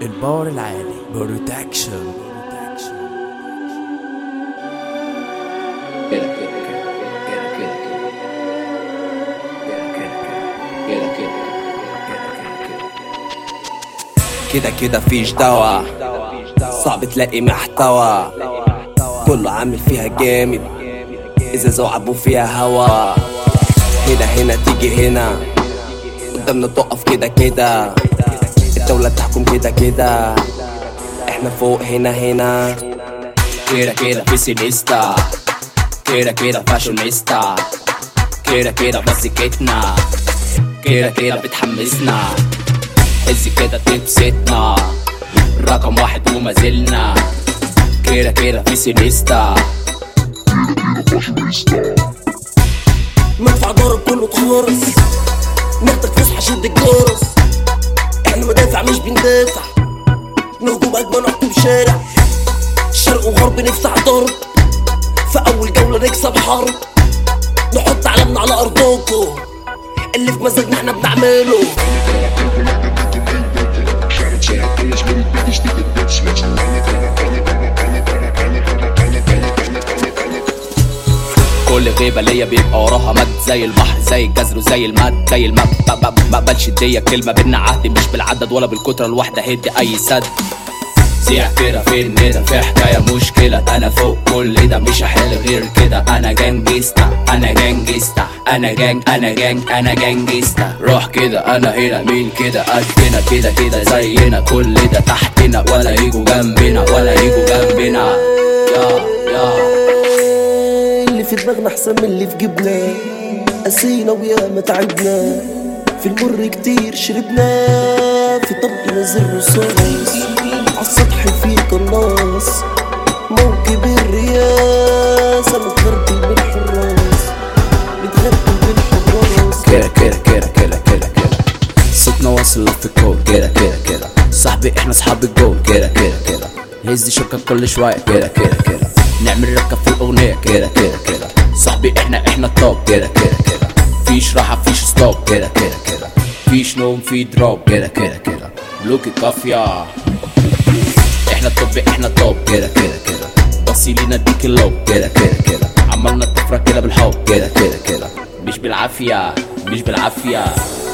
الباور العالي بروتكشن كده كده كده كده كده كده كده كده فيش دوا صعب تلاقي محتوى كله عامل فيها جامد إذا زعبوا فيها هوا هنا هنا تيجي هنا قدامنا تقف كده كده الدولة تحكم كده كده احنا فوق هنا هنا كده كده في سينيستا كده كده فاشونيستا كده كده مسكتنا كده كده بتحمسنا حز كده تبسطنا رقم واحد وما زلنا كده كده في سينيستا مدفع ضرب كله اتخرس محتاج فسحة شد الجرس احنا مدافع مش بندافع نهجم اجمل نحكم شارع شرق وغرب نفتح ضرب في اول جولة نكسب حرب نحط علمنا على ارضكم اللي في مزاجنا احنا بنعمله كل غيبة ليا بيبقى وراها مد زي البحر زي الجزر وزي المد زي الماء ما بقبلش دي كلمة بينا عهد مش بالعدد ولا بالكترة الواحدة هدي أي سد زيع كده فين ندى في حكاية مشكلة أنا فوق كل ده مش هحل غير كده أنا جانجيستا أنا جانجيستا أنا جانج أنا جانج أنا جانجيستا روح كده أنا هنا مين كده قدنا كده كده زينا كل ده تحتنا ولا يجوا جنبنا ولا يجوا جنبنا يا يا اللي في دماغنا احسن من اللي في جيبنا قسينا وياما تعبنا في المر كتير شربنا في طبق نزل رصاص عالسطح في قناص موكب الرياسة متغربل بالحراس متغربل بالحراس كده كده كده كده كده كده صوتنا واصل في الكون كده كده كده صاحبي احنا اصحاب الجول كده كده كده هز شوكة كل شوية كده كده كده نعمل ركب في الأغنية كده كده كده صاحبي احنا احنا التوب كده كده كده فيش راحة فيش ستوب كده كده كده فيش نوم في دروب كده كده كده بلوك الكافية احنا التوب احنا التوب كده كده كده بصي لينا اديك اللوب كده كده كده عملنا الطفرة كده بالحب كده كده كده مش بالعافية مش بالعافية